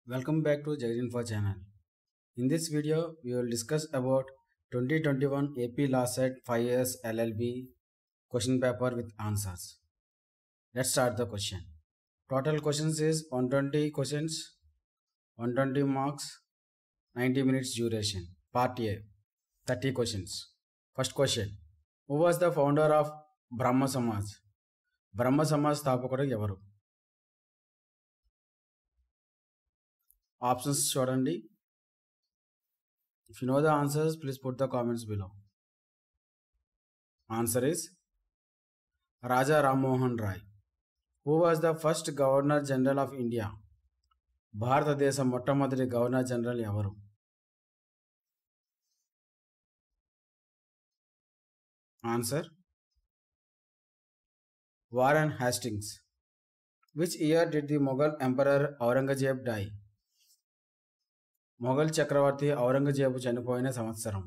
Welcome back to Jagarinfo channel. In this video, we will discuss about 2021 AP Law Set 5 years LLB question paper with answers. Let's start the question. Total questions is 120 questions, 120 marks, 90 minutes duration. Part A, 30 questions. First question. Who was the founder of Brahma Samaj? బ్రహ్మ సమాజ్ స్థాపకుడు ఎవరు options చూడండి if you know the answers please put the comments below answer is Raja Rammohan Roy who was the first governor general of India భారతదేశ మొట్టమొదటి governor general ఎవరు answer Warren Hastings which year did the Mughal emperor Aurangzeb die Mughal చక్రవర్తి ఔరంగజేబు చనిపోయిన సంవత్సరం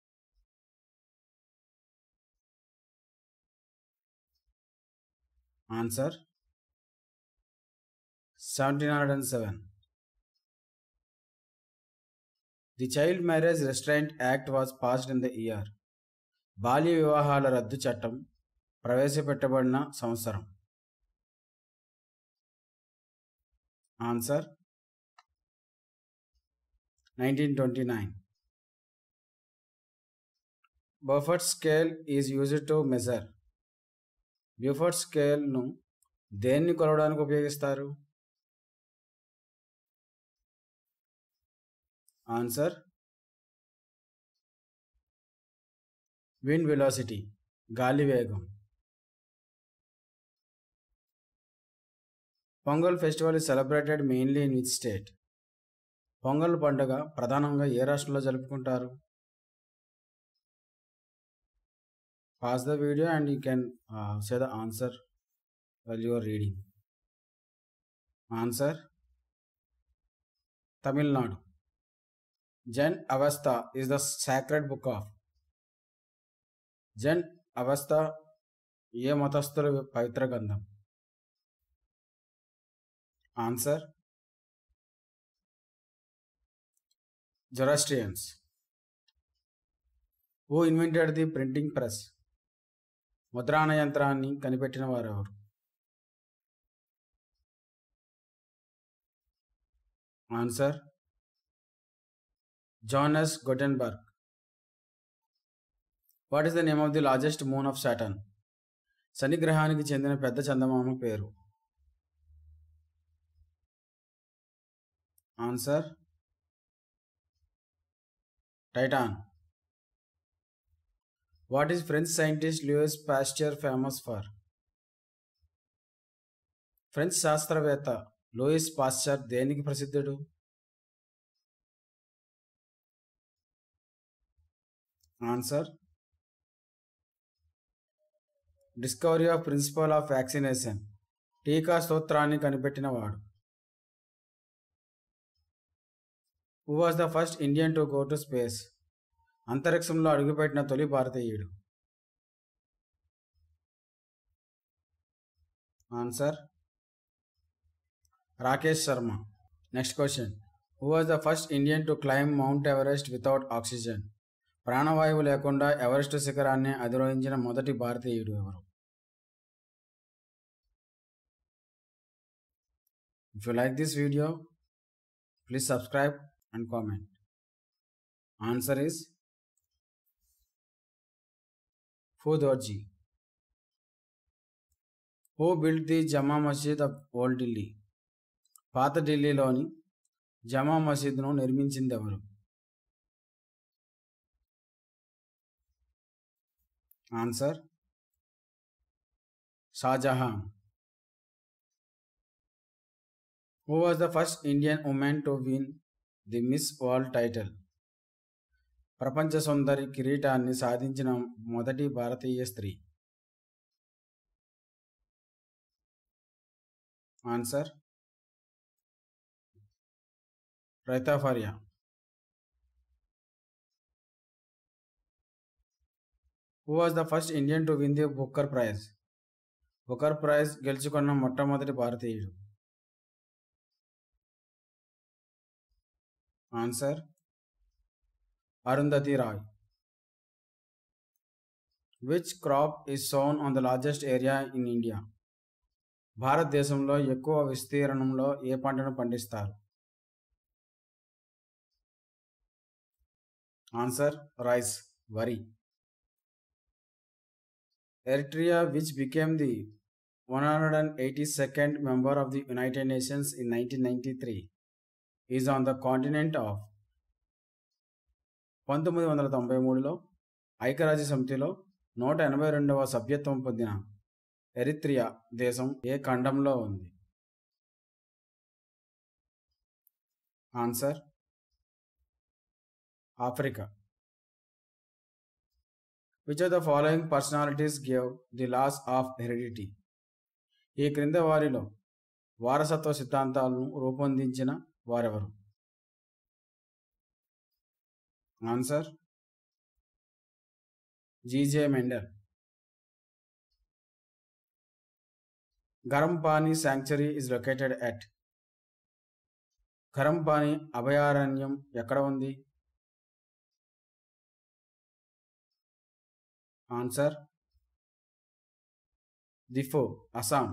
answer seventeen hundred and seven the child marriage restraint act was passed in the year బాల్య వివాహాల రద్దు చట్టం ప్రవేశపెట్టబడిన సంవత్సరం answer nineteen twenty nine Beaufort scale is used to measure Beaufort స్కేల్ను దేన్ని కొలవడానికి ఉపయోగిస్తారు ఆన్సర్ విండ్ వెలాసిటీ గాలి వేగం Pongal festival is celebrated mainly in which state Pongal పండుగ ప్రధానంగా ఏ రాష్ట్రంలో జరుపుకుంటారు pause the video and you can say the answer well your reading answer Tamil Nadu Zend Avesta is the sacred book of Zend Avesta ఏ మతస్థుల పవిత్ర గ్రంథం answer Zoroastrians who invented the printing press ముద్రాణ యంత్రాన్ని కనిపెట్టిన వారెవరు answer Johannes Gutenberg what is the name of the largest moon of Saturn శని గ్రహానికి చెందిన పెద్ద చందమామ పేరు answer Titan what is French scientist Louis Pasteur famous for French శాస్త్రవేత్త లూయిస్ పాస్చర్ దేనికి ప్రసిద్ధుడు answer discovery of principle of vaccination టీకా స్తోత్రాన్ని కనిపెట్టినవాడు who was the first Indian to go to space అంతరిక్షంలో అడుగుపెట్టిన తొలి భారతీయుడు answer Rakesh Sharma next question who was the first Indian to claim mount Everest without oxygen ప్రాణవాయువు లేకుండా ఎవరెస్ట్ శిఖరాన్ని అధిరోహించిన మొదటి భారతీయుడు ఎవరు if you like this video please subscribe and comment. Answer is Fudorji. Who built the Jama Masjid of Old Delhi? పాత ఢిల్లీలోని జమా మసీద్ను నిర్మించింది ఎవరు answer Shah Jahan who was the first Indian woman to win the Miss World title ప్రపంచ సుందరి కిరీటాన్ని సాధించిన మొదటి భారతీయ స్త్రీ answer Reita Faria who was the first Indian to win the Booker prize Booker prize గెలుచుకున్న మొట్టమొదటి భారతీయుడు answer Arundhati Roy which crop is sown on the largest area in India భారతదేశంలో ఎక్కువ విస్తీర్ణంలో ఏ పంటను పండిస్తారు ఆన్సర్ రైస్ వరి Eritrea which became the one hundred and eighty second member of the United Nations in nineteen ninety three is on the continent of పంతొమ్మిది వందల తొంభై మూడులో ఐక్యరాజ్య సమితిలో నూట ఎనభై రెండవ సభ్యత్వం పొందిన ఎరిత్రియా దేశం ఏ ఖండంలో ఉంది answer Africa which of the following personalities give the laws of heredity ఈ క్రింద వారిలో వారసత్వ సిద్ధాంతాలను రూపొందించిన వారెవరు answer GJ Mendel Garampani sanctuary is located at Garampani అభయారణ్యం ఎక్కడ ఉంది answer Diphu Assam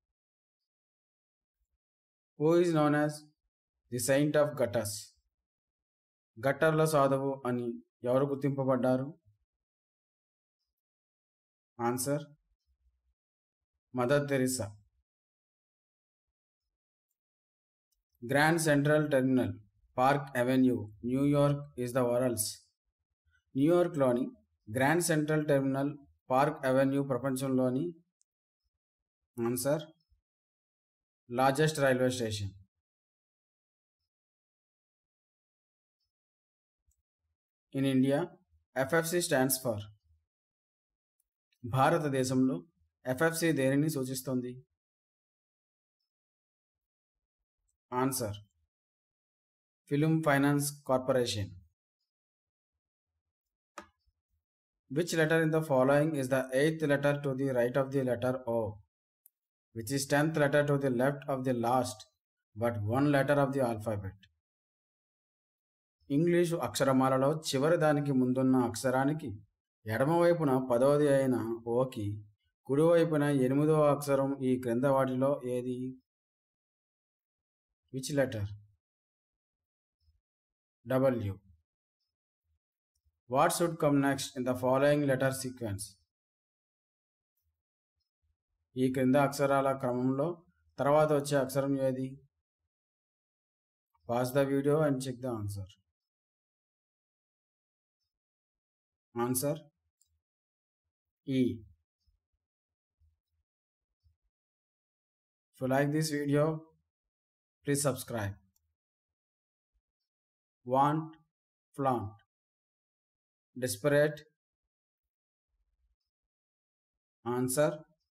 who is known as the saint of gutters గట్టర్ల సాధువు అని ఎవరు గుర్తింపబడ్డారు answer Mother Teresa Grand Central Terminal Park Avenue New York is the world's న్యూయార్క్లోని Grand Central Terminal Park Avenue ప్రపంచంలోని answer largest railway station in India FFC stands for భారతదేశంలో FFC దేనిని సూచిస్తుంది answer film finance corporation Which letter in the following is the eighth letter to the right of the letter O? Which is tenth letter to the left of the last, but one letter of the alphabet? English అక్షరమాలలో చివరి దానికి ముందున్న అక్షరానికి ఎడమవైపున పదవది అయిన ఓకి కుడివైపున ఎనిమిదవ అక్షరం ఈ క్రింద వాటిలో ఏది which letter W what should come next in the following letter sequence ఈ క్రింద అక్షరాల క్రమంలో తర్వాత వచ్చే అక్షరం ఏది pause the video and check the answer answer ఈ If you like this video, please subscribe. Want, flaunt, desperate. Answer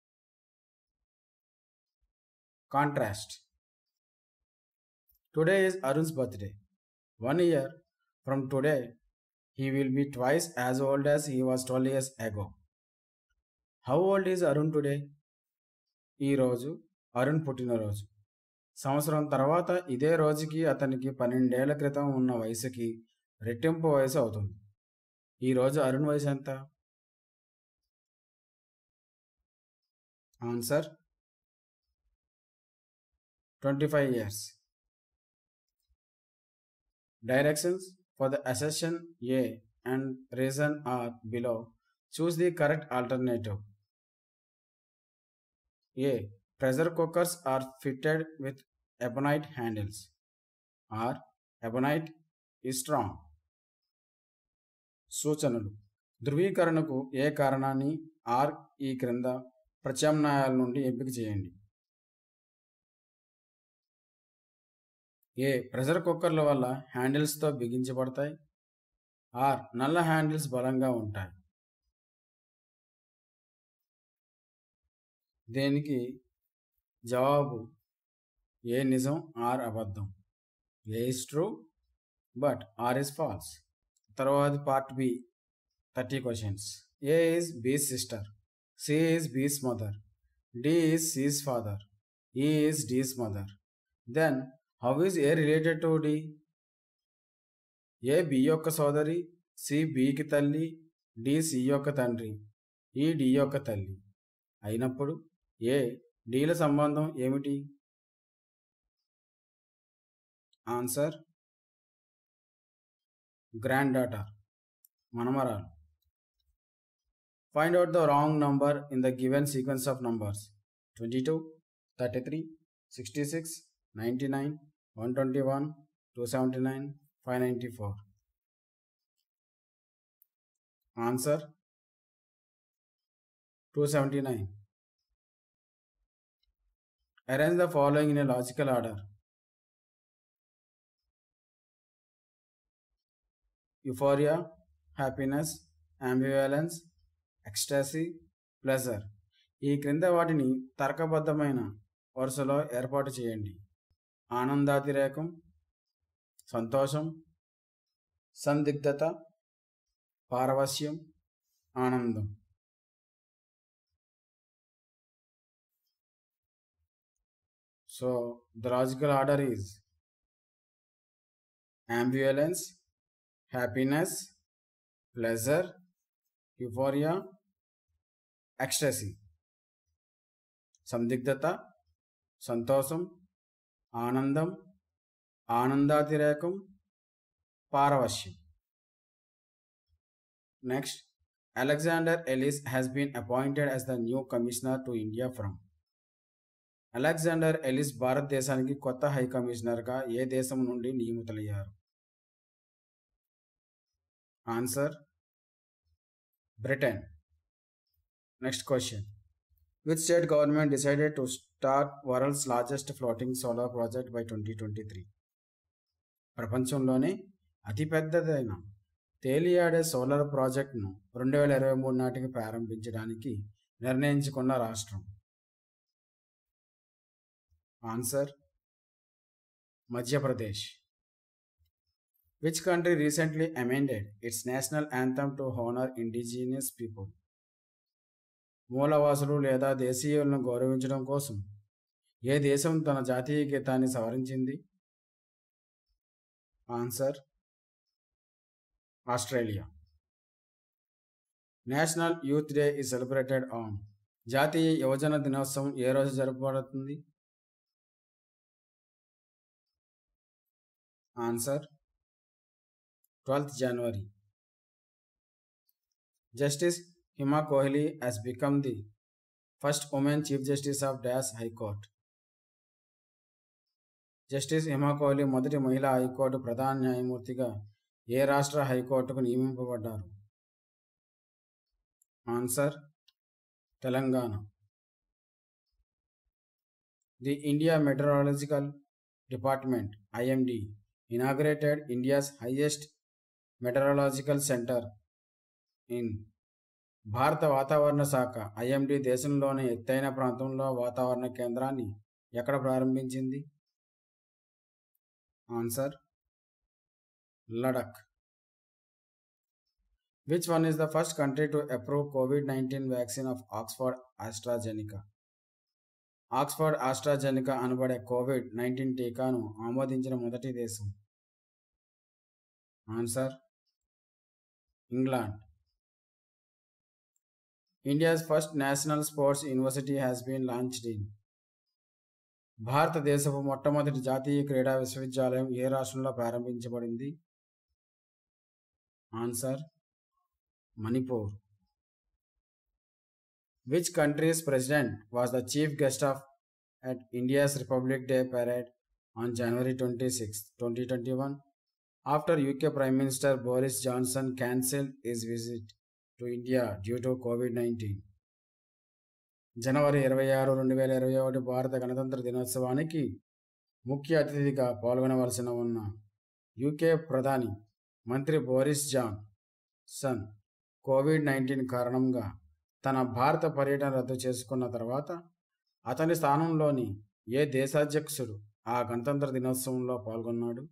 Contrast. Today is Arun's birthday. One year from today, he will be twice as old as he was 12 years ago. How old is Arun today? ఈ రోజు అరుణ్ పుట్టినరోజు సంవత్సరం తర్వాత ఇదే రోజుకి అతనికి పన్నెండేళ్ల క్రితం ఉన్న వయసుకి రెట్టింపు వయసు అవుతుంది ఈ రోజు అరుణ్ వయసు ఎంత answer twenty five years directions for the assertion A and reason R below choose the correct alternative A pressure cookers are fitted with ebonite handles R ebonite ఈ స్ట్రాంగ్ సూచనలు ధృవీకరణకు ఏ కారణాన్ని ఆర్ ఈ క్రింద ప్రత్యామ్నాయాల నుండి ఎంపిక చేయండి ఏ ప్రెషర్ కుక్కర్ల వల్ల హ్యాండిల్స్తో బిగించబడతాయి ఆర్ నల్ల హ్యాండిల్స్ బలంగా ఉంటాయి దేనికి జవాబు ఏ నిజం ఆర్ అబద్ధం A is true but R is false తర్వాత part B thirty questions A is B's sister C is B's mother D is C's father E is D's mother then how is A related to D A B యొక్క సోదరి C బికి తల్లి D C యొక్క తండ్రి ఈ D యొక్క తల్లి అయినప్పుడు ఏ డీల సంబంధం ఏమిటి ఆన్సర్ గ్రాండ్ డాటర్ మనమరాలు find out the wrong number in the given sequence of numbers twenty two thirty three sixty six ninety nine one twenty one two seventy nine five ninety four answer two seventy nine arrange the following in a logical order euphoria happiness ambivalence ecstasy pleasure ఈ క్రింద వాటిని తర్కబద్ధమైన వరుసలో ఏర్పాటు చేయండి ఆనందాతిరేకం సంతోషం సందిగ్ధత పారవస్యం ఆనందం so the logical order is ambivalence happiness pleasure euphoria ecstasy సందిగ్ధత సంతోషం ఆనందం ఆనందాతిరేకం పారవశ్యం next Alexander Ellis has been appointed as the new commissioner to India from Alexander Ellis భారతదేశానికి కొత్త హై కమిషనర్గా ఏ దేశం నుండి నియమితులయ్యారు answer Britain next question which state government decided to start world's largest floating solar project by twenty twenty three ప్రపంచంలోనే అతిపెద్దదైన తేలియాడే solar ప్రాజెక్టును రెండు వేల ఇరవై మూడు నాటికి ప్రారంభించడానికి నిర్ణయించుకున్న రాష్ట్రం answer Madhya Pradesh which country recently amended its national anthem to honour indigenous people మూలవాసులు లేదా దేశీయులను గౌరవించడం కోసం ఏ దేశం తన జాతీయ గీతాన్ని సవరించింది answer Australia national youth day is celebrated on జాతీయ యువజన దినోత్సవం ఏ రోజు జరపబడుతుంది answer twelfth January justice Hima Kohli has become the first woman chief justice of dash high court justice Hima Kohli మొదటి మహిళా హైకోర్టు ప్రధాన న్యాయమూర్తిగా ఏ రాష్ట్ర హైకోర్టుకు నియమింపబడ్డారు answer Telangana the India meteorological department IMD inaugurated India's highest meteorological centre in భారత వాతావరణ శాఖ ఐఎండి దేశంలోని ఎత్తైన ప్రాంతంలో వాతావరణ కేంద్రాన్ని ఎక్కడ ప్రారంభించింది answer Ladakh which one is the first country to approve COVID nineteen vaccine of Oxford AstraZeneca Oxford AstraZeneca అనబడే కోవిడ్ నైన్టీన్ టీకాను ఆమోదించిన మొదటి దేశం answer England India's first national sports university has been launched in భారతదేశపు మొట్టమొదటి జాతీయ క్రీడా విశ్వవిద్యాలయం ఏ రాష్ట్రంలో ప్రారంభించబడింది answer Manipur which country's president was the chief guest of at India's Republic Day parade on January 26, 2021, after UK Prime Minister Boris Johnson cancelled his visit to India due to COVID 19. జనవరి ఇరవై ఆరు రెండు వేల ఇరవై ఒకటి భారత గణతంత్ర దినోత్సవానికి ముఖ్య అతిథిగా పాల్గొనవలసిన ఉన్న యూకే ప్రధాని మంత్రి Boris Johnson COVID nineteen కారణంగా తన భారత పర్యటన రద్దు చేసుకున్న తర్వాత అతని స్థానంలోని ఏ దేశాధ్యక్షుడు ఆ గణతంత్ర దినోత్సవంలో పాల్గొన్నాడు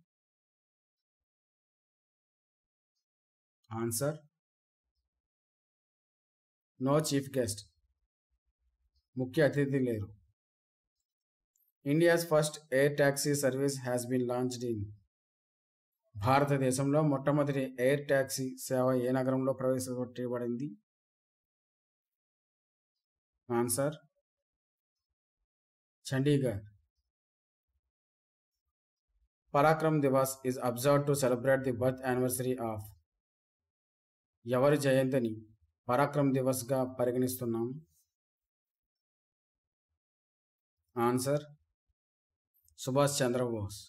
ఆన్సర్ నో చీఫ్ గెస్ట్ ముఖ్య అతిథి లేరు India's first air taxi service has been launched in భారతదేశంలో మొట్టమొదటి ఎయిర్ ట్యాక్సీ సేవ ఏ నగరంలో ప్రవేశపెట్టబడింది answer Chandigarh Parakram Diwas is observe to celebrate the birth anniversary of ఎవరి జయంతిని పరాక్రమ్ దివస్గా పరిగణిస్తున్నాం answer Subhash Chandra Bose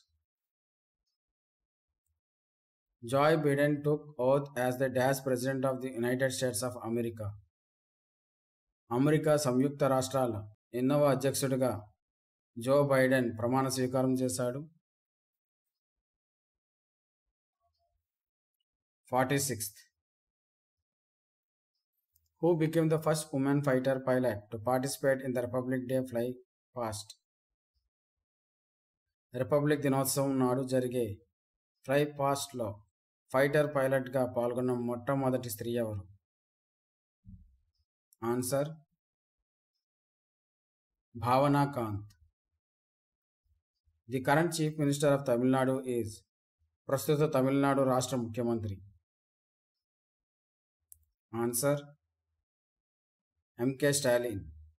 Joe Biden took oath as the dash president of the United States of America America సంయుక్త రాష్ట్రాల ఎన్నవ అధ్యక్షుడిగా జో బైడెన్ ప్రమాణ స్వీకారం చేశాడు forty sixth who became the first woman fighter pilot to participate in the Republic Day Fly Past. Republic దినోత్సవం నాడు జరిగే ఫ్లై పాస్ట్లో ఫైటర్ పైలట్గా పాల్గొన్న మొట్టమొదటి స్త్రీ ఎవరు answer Bhavana Kanth the current chief minister of Tamil Nadu is ప్రస్తుత తమిళనాడు రాష్ట్ర ముఖ్యమంత్రి answer MK Stalin.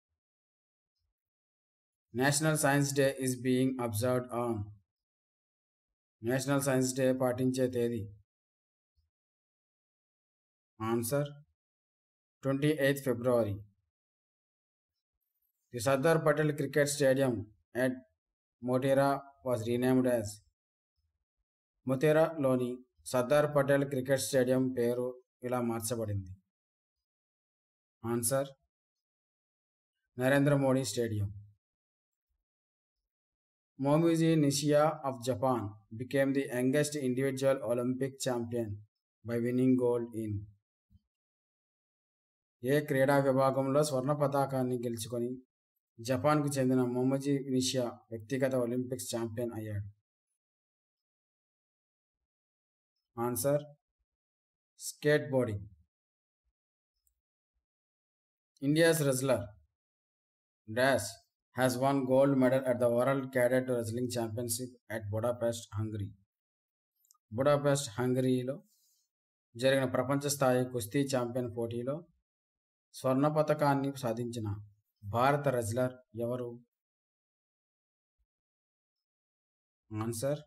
National Science Day is being observed on national science day పాటించే తేదీ answer twenty eighth February the Sardar Patel cricket stadium at Motera was renamed as మొతేరాలోని Sardar Patel cricket stadium పేరు ఇలా మార్చబడింది answer Narendra Modi stadium Momiji Nishiya of Japan became the youngest individual Olympic champion by winnowing gold in ఏ క్రీడా విభాగంలో స్వర్ణ పతాకాన్ని గెలుచుకొని జపాన్కు చెందిన మొమ్మజీ నిషియా వ్యక్తిగత ఒలింపిక్స్ ఛాంపియన్ అయ్యాడు answer skateboarding India's wrestler dash has won gold medal at the World Cadet Wrestling Championship at Budapest, Hungary. Budapest హంగరీలో జరిగిన ప్రపంచ స్థాయి కుస్తీ ఛాంపియన్ పోటీలో స్వర్ణ పతకాన్ని సాధించిన భారత రెజ్లర్ ఎవరు answer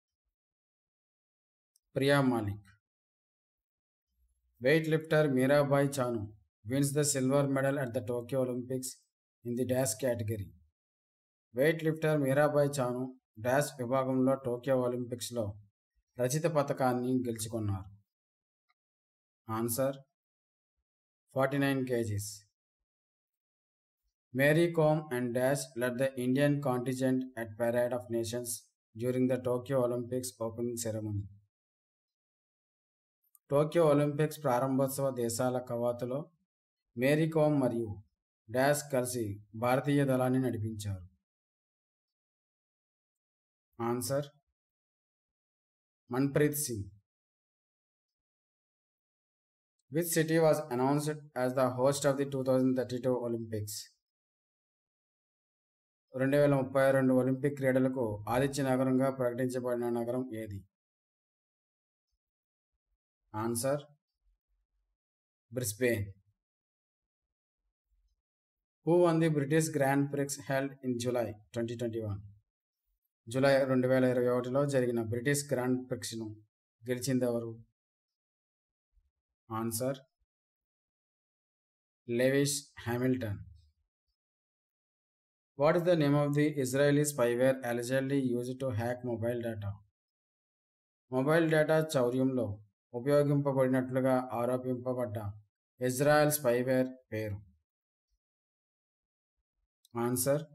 Priya Malik weightlifter Mirabai Chanu wins the silver medal at the Tokyo Olympics in the dash category weightlifter Mirabai Chanu dash విభాగంలో టోక్యో ఒలింపిక్స్లో రచిత పథకాన్ని గెలుచుకున్నారు answer forty nine kgs Mary Kom and dash led the Indian contingent at parade of nations during the Tokyo Olympics opening ceremony Tokyo Olympics ప్రారంభోత్సవ దేశాల కవాతులో మేరీ కోమ్ మరియు dash కలిసి భారతీయ దళాన్ని నడిపించారు answer Manpreet Singh which city was announced as the host of the two thousand thirty two Olympics రెండు వేల ముప్పై రెండు ఒలింపిక్ క్రీడలకు ఆదిత్య నగరంగా ప్రకటించబడిన నగరం ఏది answer Brisbane who won the British Grand Prix held in July twenty twenty one July రెండు వేల ఇరవై ఒకటిలో జరిగిన బ్రిటిష్ గ్రాండ్ ప్రిక్స్ను గెలిచింది ఎవరు answer Lewis Hamilton what is the name of the Israeli spyware allegedly used to hack mobile data mobile data చౌర్యంలో ఉపయోగింపబడినట్లుగా ఆరోపింపబడ్డ ఇజ్రాయెల్ స్పైవేర్ పేరు answer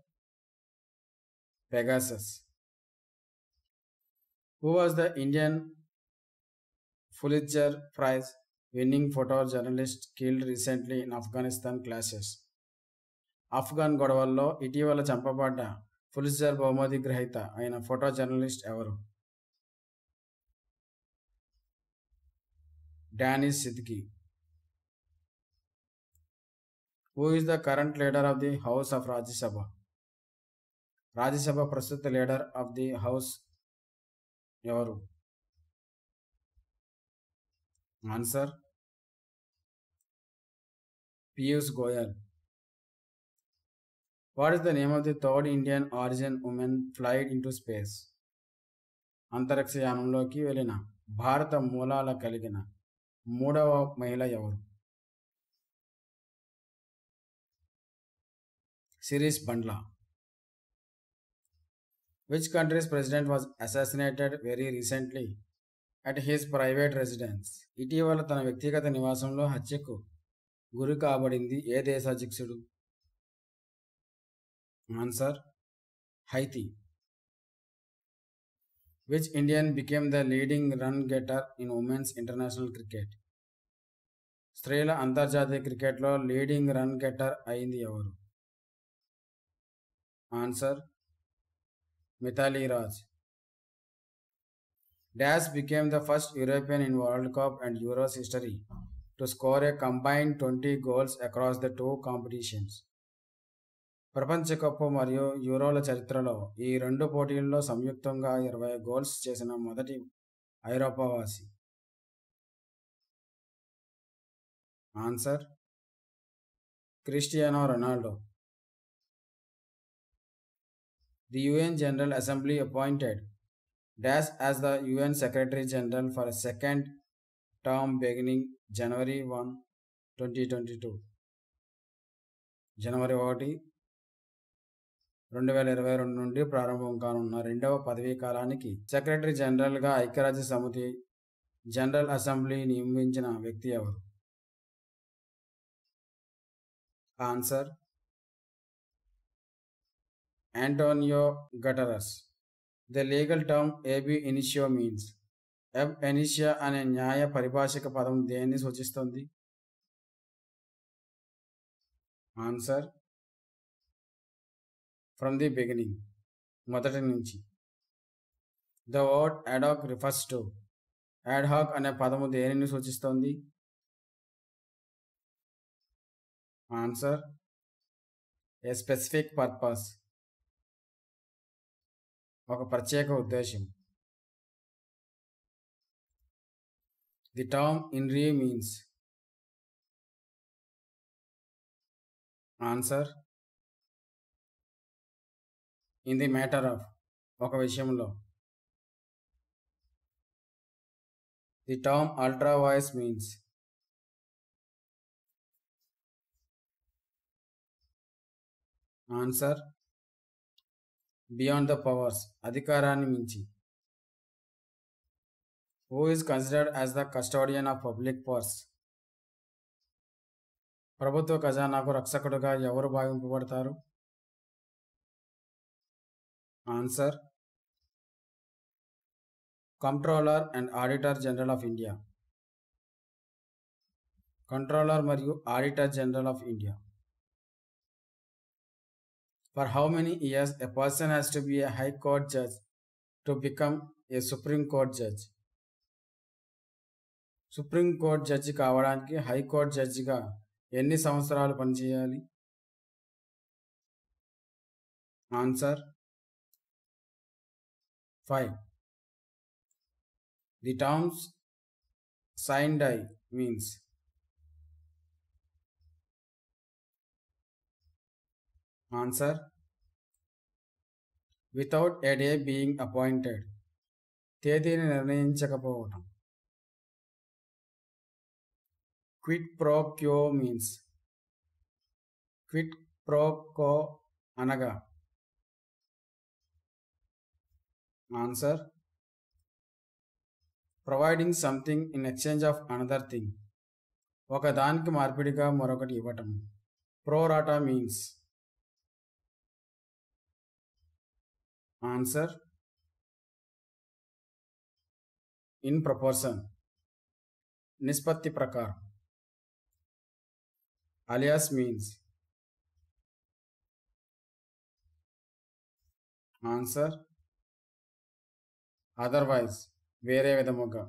Pegasus who was the Indian Pulitzer prize winning photo journalist killed recently in Afghanistan clashes Afghan గొడవల్లో ఇటీవల చంపబడ్డ Pulitzer బహుమతి గ్రహీత అయిన photo journalist ఎవరు Danish Siddiqui who is the current leader of the house of Rajya Sabha Rajya Sabha ప్రస్తుత లీడర్ ఆఫ్ ది హౌస్ ఎవరు answer Piyush Goyal what is the name of the third Indian origin women flight into space అంతరిక్షయానంలోకి వెళ్ళిన భారత మూలాల కలిగిన మూడవ మహిళ ఎవరు Sirisha Bandla which country's president was assassinated very recently at his private residence ఇటీవల తన వ్యక్తిగత నివాసంలో హత్యకు గురి కాబడింది ఏ దేశ అధ్యక్షుడు answer Haiti which Indian became the leading run getter in women's international cricket స్త్రీల అంతర్జాతీయ క్రికెట్లో లీడింగ్ రన్ గెటర్ అయింది ఎవరు answer Mithali Raj dash became the first European in world cup and Euros history to score a combined twenty goals across the two competitions ప్రపంచ cup మరియు యూరోల చరిత్రలో ఈ రెండు పోటీల్లో సంయుక్తంగా ఇరవై గోల్స్ చేసిన మొదటి ఐరోపావాసి answer Cristiano Ronaldo the UN General Assembly appointed dash as the UN Secretary General for second term beginning January one twenty twenty two జనవరి ఒకటి రెండు వేల ఇరవై రెండు నుండి ప్రారంభం కానున్న రెండవ పదవీ కాలానికి సెక్రటరీ జనరల్గా ఐక్యరాజ్య సమితి జనరల్ అసెంబ్లీ నియమించిన వ్యక్తి ఎవరు answer Antonio Guterres the legal term ab initio means ab initio అనే న్యాయ పరిభాషిక పదం దేన్ని సూచిస్తుంది ఆన్సర్ ఫ్రమ్ ది బిగినింగ్ మొదటి నుంచి the word ad hoc refers to ad hoc అనే పదము దేనిని సూచిస్తోంది ఆన్సర్ ఏ స్పెసిఫిక్ పర్పస్ ఒక ప్రత్యేక ఉద్దేశం the term in re means answer in the matter of ఒక విషయంలో the term ultra vires means answer beyond the powers అధికారాన్ని మించి who is considered as the custodian of public purse ప్రభుత్వ ఖజానాకు రక్షకుడుగా ఎవరు భావింపబడతారు answer comptroller and auditor general of India comptroller and auditor general of India for how many years a person has to be a high court judge to become A supreme court judge supreme court judge కావడానికి high court జడ్జిగా ఎన్ని సంవత్సరాలు పనిచేయాలి answer five the terms sine die means answer without a day being appointed తేదీని నిర్ణయించకపోవటం quid pro quo means quid pro quo అనగా answer providing something in exchange of another thing ఒకదానికి మార్పిడిగా మరొకటి ఇవ్వటం pro rata means answer in proportion నిష్పత్తి ప్రకారం alias means answer otherwise వేరే విధముగా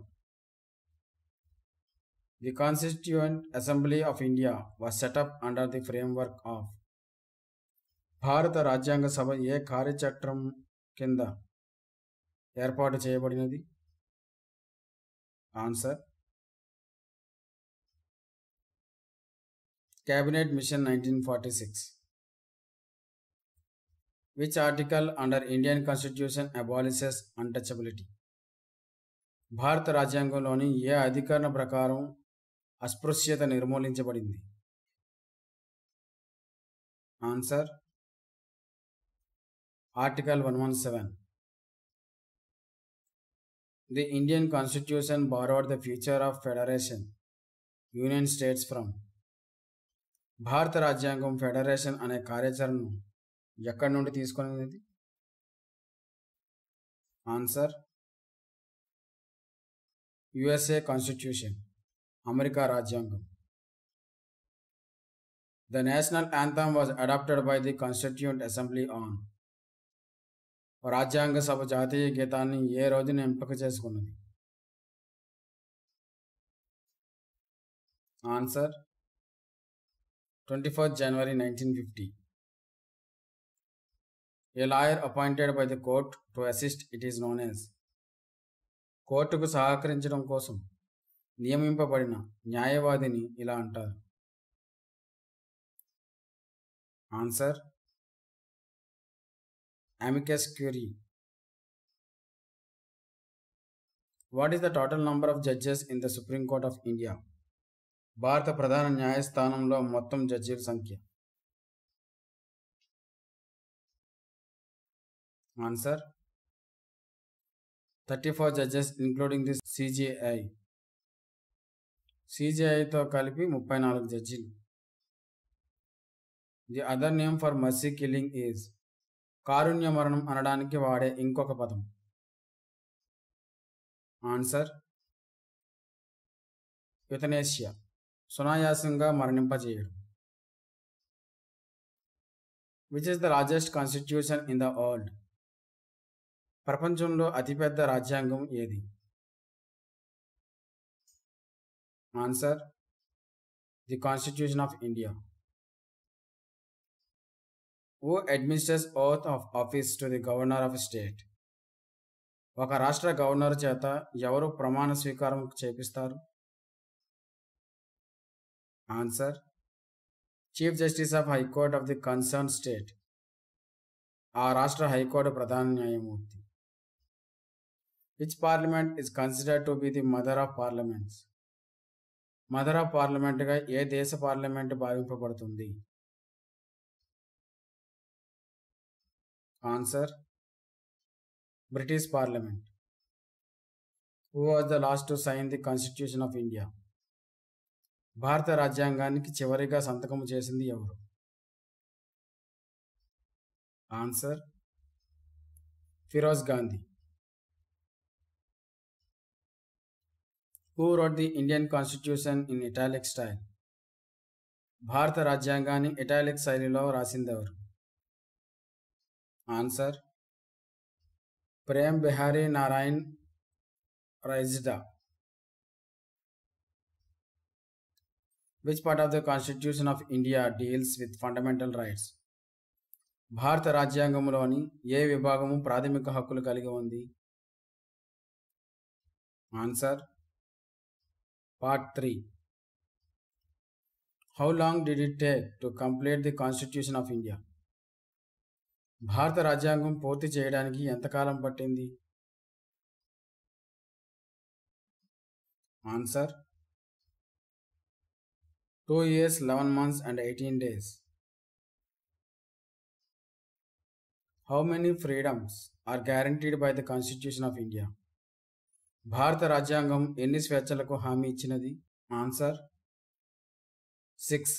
the constituent assembly of India was set up under the framework of భారత రాజ్యాంగ సభ ఏ కార్యచట్రం కింద ఏర్పాటు చేయబడినది answer Cabinet Mission 1946. Which article under Indian Constitution abolishes untouchability? భారత రాజ్యాంగంలోని ఏ అధికరణ ప్రకారం అస్పృశ్యత నిర్మూలించబడింది answer article one one seven the Indian constitution borrowed the feature of federation union states from భారత రాజ్యాంగం ఫెడరేషన్ అనే కార్యాచరణను ఎక్కడి నుండి తీసుకునేది ఆన్సర్ యుఎస్ఏ కాన్స్టిట్యూషన్ అమెరికా రాజ్యాంగం the national anthem was adopted by the constituent assembly on రాజ్యాంగ సభ జాతీయ గీతాన్ని ఏ రోజున ఎంపిక చేసుకున్నది answer twenty fourth January nineteen fifty a lawyer appointed by the court to assist it is known as కోర్టుకు సహకరించడం కోసం నియమింపబడిన న్యాయవాదిని ఇలా అంటారు answer amicus curiae what is the total number of judges in the supreme court of India భారత ప్రధాన న్యాయస్థానంలో మొత్తం జడ్జీల సంఖ్య answer thirty four judges including the CJI సిజిఐతో కలిపి ముప్పై నాలుగు జడ్జీలు the other name for mercy killing is కారుణ్య మరణం అనడానికి వాడే ఇంకొక పదం ఆన్సర్ యుతనేషియా సునాయాసంగా మరణింపజేయడం which is the largest constitution in the world ప్రపంచంలో అతిపెద్ద రాజ్యాంగం ఏది answer the constitution of India who administers oath of office to the governor of state ఒక రాష్ట్ర గవర్నర్ చేత ఎవరు ప్రమాణ స్వీకారం చేపిస్తారు answer chief justice of high court of the concerned state ఆ రాష్ట్ర హైకోర్టు ప్రధాన న్యాయమూర్తి which parliament is considered to be the mother of parliaments mother of పార్లమెంట్గా ఏ దేశ పార్లమెంట్ భావింపబడుతుంది answer British parliament who was the last to sign the constitution of India భారత రాజ్యాంగానికి చివరిగా సంతకం చేసింది ఎవరు answer Feroze Gandhi who wrote the Indian constitution in italic style భారత రాజ్యాంగాన్ని ఇటాలిక్ శైలిలో రాసింది ఎవరు answer Prem Behari Narain Raizada which part of the constitution of India deals with fundamental rights భారత రాజ్యాంగంలోని ఏ విభాగము ప్రాథమిక హక్కులు కలిగి ఉంది answer part three how long did it take to complete the constitution of India భారత రాజ్యాంగం పూర్తి చేయడానికి ఎంతకాలం పట్టింది answer two years eleven months and eighteen days how many freedoms are guaranteed by the constitution of India భారత రాజ్యాంగం ఎన్ని స్వేచ్ఛలకు హామీ ఇచ్చినది answer six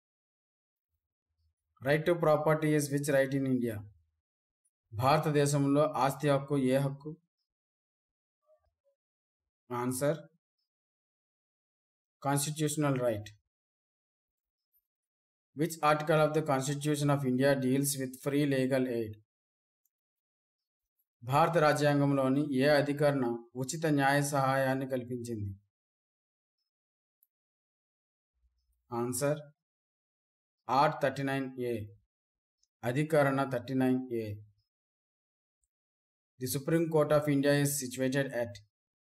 right to property is which right in India భారతదేశంలో ఆస్తి హక్కు ఏ హక్కు answer constitutional right which article of the constitution of India deals with free legal aid భారత రాజ్యాంగంలోని ఏ అధికరణ ఉచిత న్యాయ సహాయాన్ని కల్పించింది answer art thirty nine A అధికరణ thirty nine A the supreme court of India is situated at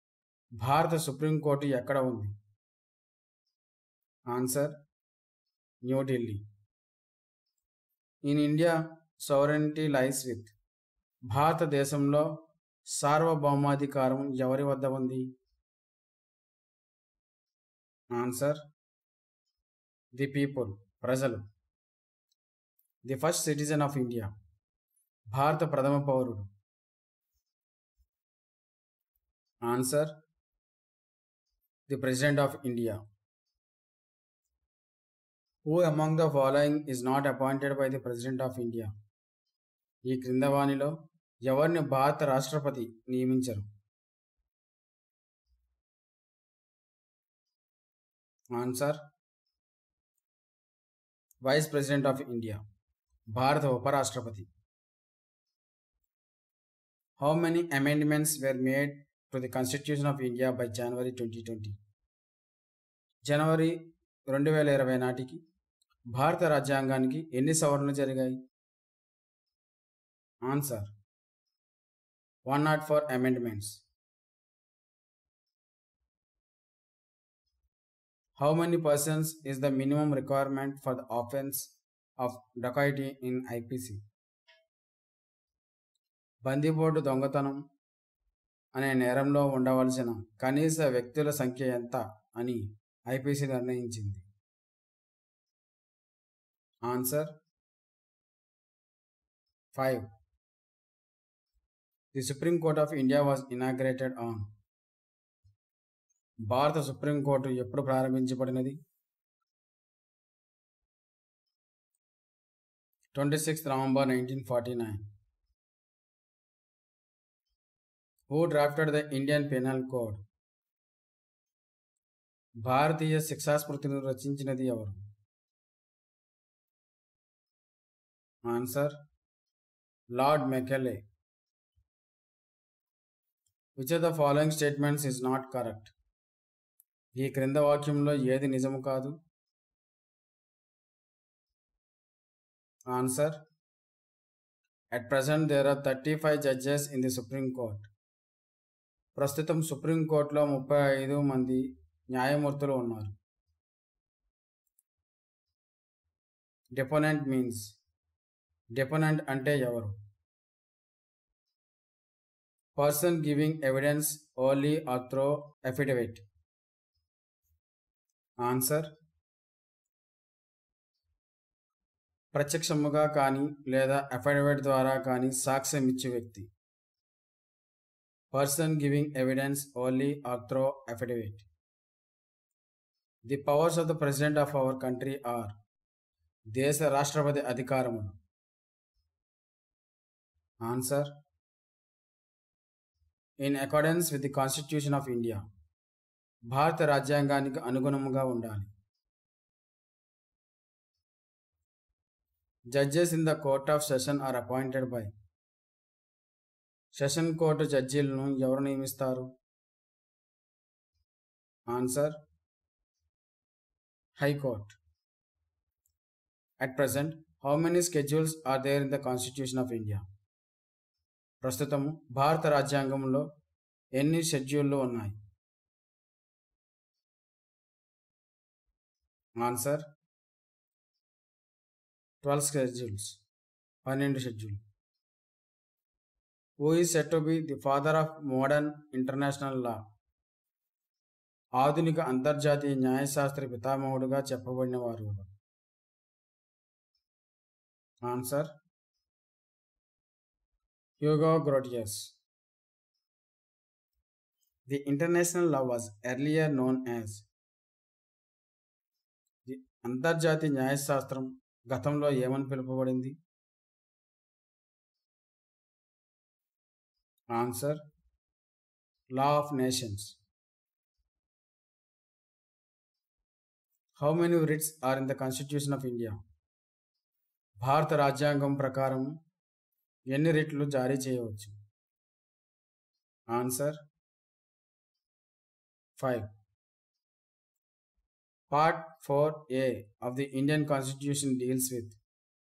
భారత సుప్రీం కోర్టు ఎక్కడ ఉంది answer New Delhi in India sovereignty lies with భారతదేశంలో సార్వభౌమాధికారం ఎవరి వద్ద ఉంది ఆన్సర్ ది పీపుల్ ప్రజలు the first citizen of India భారత ప్రథమ పౌరుడు answer the president of India who among the following is not appointed by the president of India ఈ క్రింద వాణిలో ఎవరిని భారత రాష్ట్రపతి నియమించరు answer vice president of India భారత ఉపరాష్ట్రపతి how many amendments were made to the constitution of India by January twenty twenty జనవరి రెండు వేల ఇరవై నాటికి భారత రాజ్యాంగానికి ఎన్ని సవరణలు జరిగాయి answer one nought four amendments how many persons is the minimum requirement for the offence of dacoity in IPC బందిపోటు దొంగతనం అనే నేరంలో ఉండవలసిన కనీస వ్యక్తుల సంఖ్య ఎంత అని ఐపీసీ నిర్ణయించింది answer five the supreme court of India was inaugurated on భారత సుప్రీంకోర్టు ఎప్పుడు ప్రారంభించబడినది twenty sixth November nineteen forty nine who drafted the Indian penal code భారతీయ శిక్షాస్మృతిని రచించినది ఎవరు answer lord Macaulay which of the following statements is not correct ఈ క్రింద వాక్యంలో ఏది నిజము కాదు answer at present there are thirty five judges in the supreme court ప్రస్తుతం సుప్రీంకోర్టులో ముప్పై ఐదు మంది న్యాయమూర్తులు ఉన్నారు డెపోనెంట్ మీన్స్ డెపోనెంట్ అంటే ఎవరు person giving evidence only or through affidavit answer ప్రత్యక్షముగా కానీ లేదా అఫిడవిట్ ద్వారా కానీ సాక్ష్యం ఇచ్చే వ్యక్తి person giving evidence only or through affidavit the powers of the president of our country are దేశ రాష్ట్రపతి అధికారములు answer in accordance with the constitution of India భారత రాజ్యాంగానికి అనుగుణముగా ఉండాలి judges in the court of session are appointed by session court జడ్జీలను ఎవరు నియమిస్తారు answer high court at present how many schedules are there in the constitution of India ప్రస్తుతం భారత రాజ్యాంగంలో ఎన్ని షెడ్యూళ్ళు ఉన్నాయి ఆన్సర్ ట్వెల్వ్ షెడ్యూల్స్ పన్నెండు schedule who is set to be the father of modern international law ఆధునిక అంతర్జాతీయ న్యాయశాస్త్ర పితామహుడుగా చెప్పబడిన వారు answer Hugo Grotius the international law was earlier known as the అంతర్జాతీయ న్యాయశాస్త్రం గతంలో ఏమని పిలుపబడింది answer law of nations how many writs are in the constitution of India భారత రాజ్యాంగం ప్రకారం ఎన్ని రిట్లు జారీ చేయవచ్చు answer five part four A of the Indian constitution deals with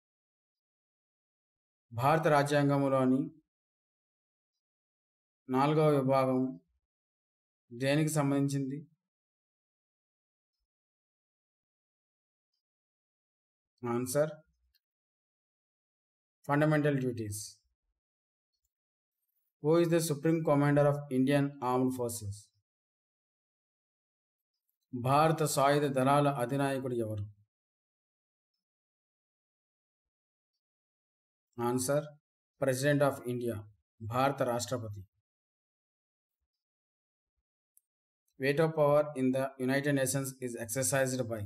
భారత రాజ్యాంగంలోని నాలుగవ విభాగం దేనికి సంబంధించింది answer fundamental duties who is the supreme commander of Indian armed forces భారత సాయుధ దళాల అధినాయకుడు ఎవరు ఆన్సర్ ప్రెసిడెంట్ ఆఫ్ ఇండియా భారత రాష్ట్రపతి weight of power in the United Nations is exercised by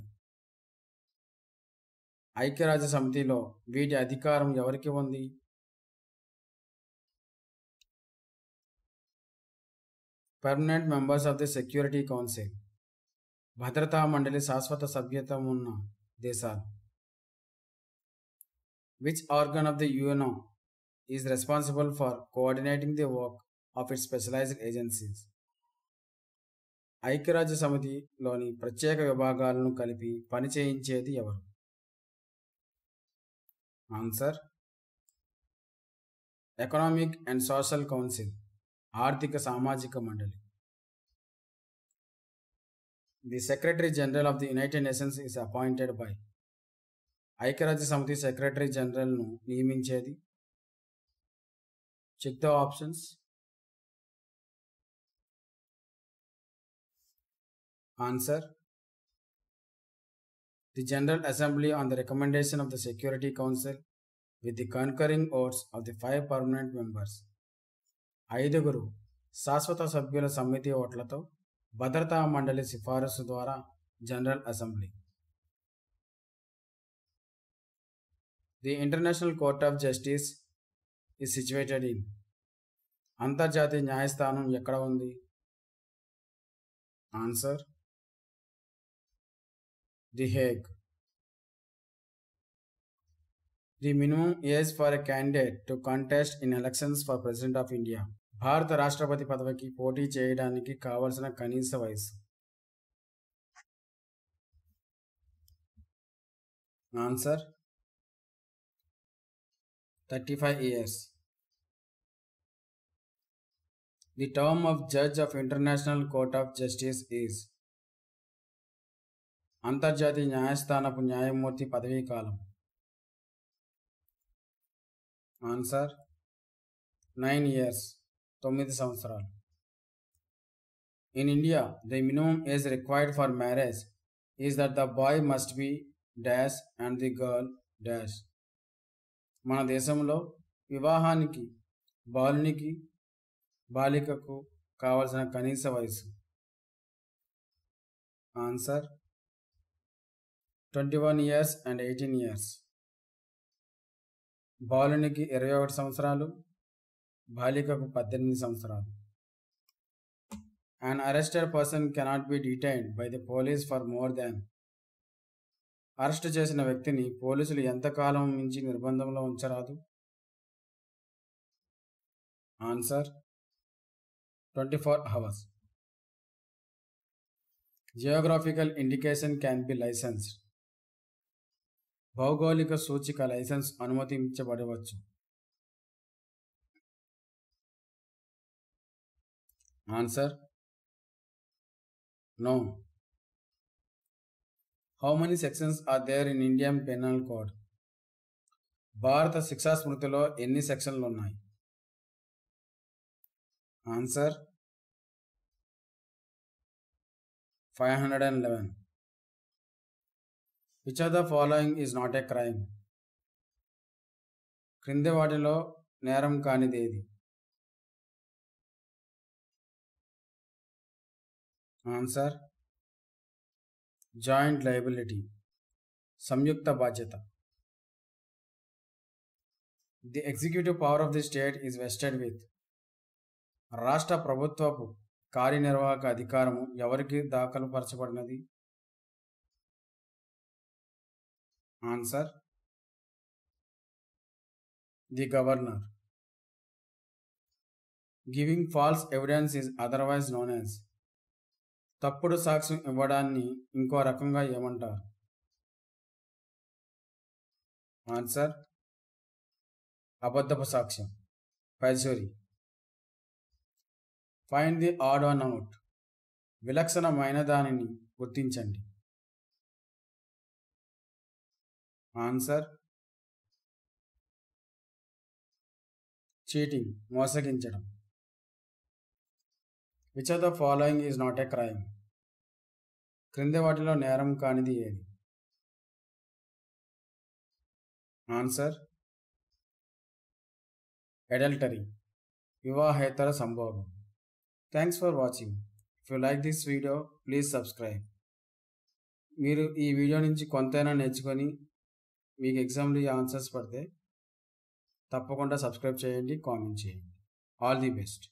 ఐక్యరాజ్య సమితిలో వీటి అధికారం ఎవరికి ఉంది permanent members of the security council భద్రతా మండలి శాశ్వత సభ్యత ఉన్న దేశాలు which organ of the UNO is responsible for coordinating the work of it specialised agencies ఐక్యరాజ్య సమితిలోని ప్రత్యేక విభాగాలను కలిపి పనిచేయించేది ఎవరు answer economic and social council ఆర్థిక సామాజిక మండలి the secretary general of the United nations is appointed by ఐక్యరాజ్య సమితి సెక్రటరీ జనరల్ను నియమించేది check the options Answer The General Assembly, on the recommendation of the Security Council, with the concurring votes of the five permanent members. ఐదుగురు శాశ్వత సభ్యుల సమితి ఓట్లతో భద్రతా మండలి సిఫారసు ద్వారా general assembly the international court of justice is situated in అంతర్జాతీయ న్యాయస్థానం ఎక్కడ ఉంది answer the Hague the minimum age for a candidate to contest in elections for president of India భారత రాష్ట్రపతి పదవికి పోటీ చేయడానికి కావలసిన కనీస వయసు answer thirty five years the term of judge of international court of justice is అంతర్జాతీయ న్యాయస్థానపు న్యాయమూర్తి పదవీ కాలం ఆన్సర్ నైన్ ఇయర్స్ తొమ్మిది సంవత్సరాలు in India the minimum age required for marriage is that the boy must be dash and the girl dash మన దేశంలో వివాహానికి బాలునికి బాలికకు కావలసిన కనీస వయసు answer twenty one years and eighteen years బాలునికి ఇరవై ఒకటి సంవత్సరాలు బాలికకు పద్దెనిమిది సంవత్సరాలు an arrested person cannot be detained by the police for more than arrest చేసిన వ్యక్తిని పోలీసులు ఎంతకాలం మించి నిర్బంధంలో ఉంచరాదు answer twenty four hours geographical indication can be licensed భౌగోళిక సూచిక లైసెన్స్ అనుమతించబడవచ్చు answer no how many sections are there in Indian penal code భారత శిక్షా స్మృతిలో ఎన్ని సెక్షన్లు ఉన్నాయి answer five hundred and eleven which of the following is not a crime క్రింది వాటిలో నేరం కానిది ఏది ఆన్సర్ జాయింట్ లయబిలిటీ సంయుక్త బాధ్యత the executive power of the state is vested with రాష్ట్ర ప్రభుత్వపు కార్యనిర్వాహక అధికారము ఎవరికి దాఖలు పరచబడినది answer the governor giving false evidence is otherwise known as తప్పుడు సాక్ష్యం ఇవ్వడాన్ని ఇంకో రకంగా ఏమంటారు ఆన్సర్ అబద్ధపు సాక్ష్యం పైసూరి find the odd one out విలక్షణమైన దానిని గుర్తించండి ఆన్సర్ చీటింగ్ మోసగించడం which of the following is not a crime క్రింది వాటిలో నేరం కానిది ఏది ఆన్సర్ అడల్టరీ వివాహేతర సంభోగం thanks for watching if you like this video please subscribe మీరు ఈ వీడియో నుంచి కొంతైనా నేర్చుకొని మీకు ఎగ్జామ్లో ఈ ఆన్సర్స్ పడితే తప్పకుండా సబ్స్క్రైబ్ చేయండి కామెంట్ చేయండి ఆల్ ది బెస్ట్